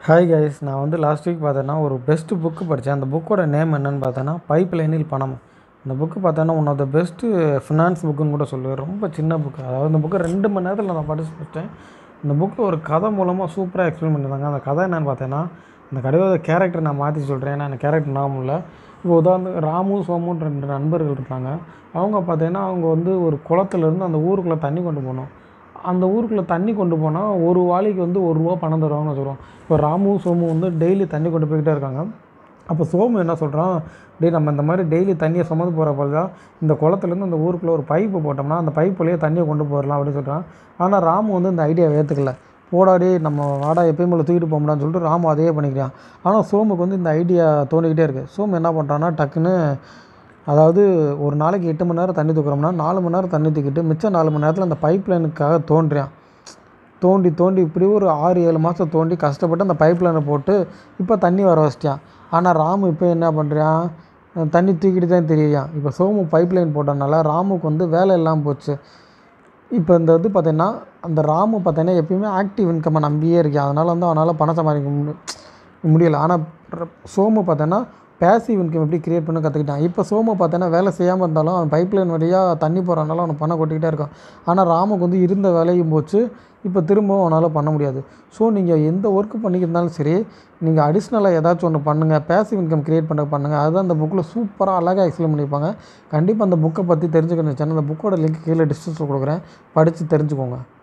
hi guys நான் வந்து last week பார்த்தேன்னா ஒரு பெஸ்ட்டு புக்கு படித்தேன் அந்த புக்கோட நேம் என்னன்னு பார்த்தேன்னா பைப் லைனில் பணம் இந்த புக்கு பார்த்தோன்னா one of the best finance புக்குன்னு கூட சொல்லுவேன் ரொம்ப சின்ன புக்கு அதாவது இந்த புக்கை ரெண்டு மணி நேரத்தில் நான் படிச்சு முடிச்சிட்டேன் இந்த புக்கில் ஒரு கதை மூலமாக சூப்பராக எக்ஸ்பிளைன் பண்ணியிருந்தாங்க அந்த கதை என்னென்னு பார்த்தேன்னா அந்த கதையோட கேரக்டர் நான் மாற்றி சொல்கிறேன் ஏன்னா எனக்கு கேரக்டர் ஞாபகம் இல்லை இப்போ உதாரணத்துக்கு ராமு சோமுன்னு ரெண்டு நண்பர்கள் இருக்காங்க அவங்க பார்த்தீங்கன்னா அவங்க வந்து ஒரு குளத்துலேருந்து அந்த ஊருக்குள்ளே தண்ணி கொண்டு போகணும் அந்த ஊருக்குள்ளே தண்ணி கொண்டு போனால் ஒரு வாளிக்கு வந்து ஒரு ரூபா பணம் தருவாங்கன்னு வச்சுருவோம் இப்போ ராமு சோமு வந்து டெய்லி தண்ணி கொண்டு போய்கிட்டே இருக்காங்க அப்போ சோமு என்ன சொல்கிறான் டேய் நம்ம இந்த மாதிரி டெய்லி தண்ணியை சுமந்து போகிற தான் இந்த குளத்துலேருந்து அந்த ஊருக்குள்ளே ஒரு பைப்பு போட்டோம்னா அந்த பைப் வழியாக தண்ணியை கொண்டு போயிடலாம் அப்படின்னு சொல்கிறான் ஆனால் ராமு வந்து இந்த ஐடியாவை ஏற்றுக்கல போடாடி நம்ம வாடா எப்பயும் போல தூக்கிட்டு போகமுடான்னு சொல்லிட்டு ராமு அதையே பண்ணிக்கிறான் ஆனால் சோமுக்கு வந்து இந்த ஐடியா தோணிக்கிட்டே இருக்குது சோமு என்ன பண்ணுறான்னா டக்குன்னு அதாவது ஒரு நாளைக்கு எட்டு மணி நேரம் தண்ணி தூக்குறோம்னா நாலு மணி நேரம் தண்ணி தூக்கிட்டு மிச்சம் நாலு மணி நேரத்தில் அந்த பைப் லைனுக்காக தோன்றியான் தோண்டி தோண்டி இப்படி ஒரு ஆறு ஏழு மாதம் தோண்டி கஷ்டப்பட்டு அந்த பைப் லைனை போட்டு இப்போ தண்ணி வர வச்சிட்டான் ஆனால் ராமு இப்போ என்ன பண்ணுறான் தண்ணி தூக்கிட்டு தான் தெரியான் இப்போ சோமு பைப் லைன் போட்டனால ராமுக்கு வந்து வேலை இல்லாமல் போச்சு இப்போ இந்த இது பார்த்தீங்கன்னா அந்த ராமு பார்த்தீங்கன்னா எப்பயுமே ஆக்டிவ் இன்கம்மை நம்பியே இருக்கேன் அதனால் வந்து அவனால் பணம் சம்பாதிக்க மு- முடியல ஆனால் சோமு பார்த்தோன்னா பேசிவ் இன்கம் எப்படி கிரியேட் பண்ண கற்றுக்கிட்டான் இப்போ சோமு பார்த்தோன்னா வேலை செய்யாமல் இருந்தாலும் அவன் பைப் லைன் வழியாக தண்ணி போகிறனால அவனை பணம் கொட்டிக்கிட்டே இருக்கான் ஆனால் ராமுக்கு வந்து இருந்த வேலையும் போச்சு இப்போ திரும்பவும் அவனால் பண்ண முடியாது ஸோ நீங்கள் எந்த ஒர்க்கு பண்ணிக்கிருந்தாலும் சரி நீங்கள் அடிஷ்னலாக ஏதாச்சும் ஒன்று பண்ணுங்கள் பேசிவ் இன்கம் கிரியேட் பண்ண பண்ணுங்கள் அதுதான் அந்த புக்கில் சூப்பராக அழகாக எக்ஸ்பிளைன் பண்ணியிருப்பாங்க கண்டிப்பாக அந்த புக்கை பற்றி தெரிஞ்சுக்கணும் சேனல் அந்த புக்கோட லிங்க் கீழே டிஸ்கிரிப்ஷனில் கொடுக்குறேன் படித்து தெரிஞ்சுக்கோங்க